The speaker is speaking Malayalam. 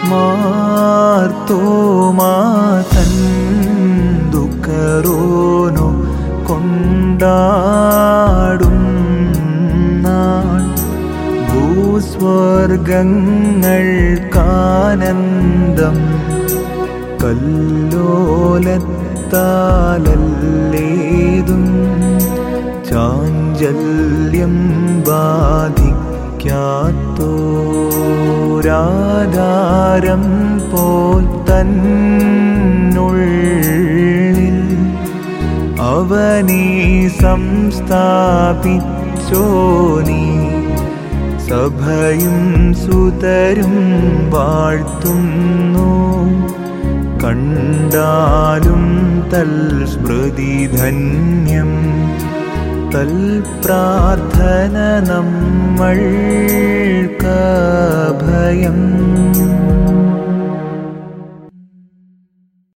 മാർത്തോമാതൻ ദുഃഖറോനോ കൊണ്ടാടും നാൾ ഭൂസ്വർഗങ്ങൾക്കാനന്ദം കല്ലോലത്താലല്ലേതും ചാഞ്ചല്യം ബാധിക്കാത്തോരാധാരം പോൽ തന്നുള്ളിൽ അവനീ സംസ്ഥാപിച്ചോ നീ സഭയും സുതരും വാഴ്ത്തുന്നു കണ്ടാലും തൽ സ്മൃതി ധന്യം തൽ പ്രാർത്ഥന നമ്മൾക്കഭയം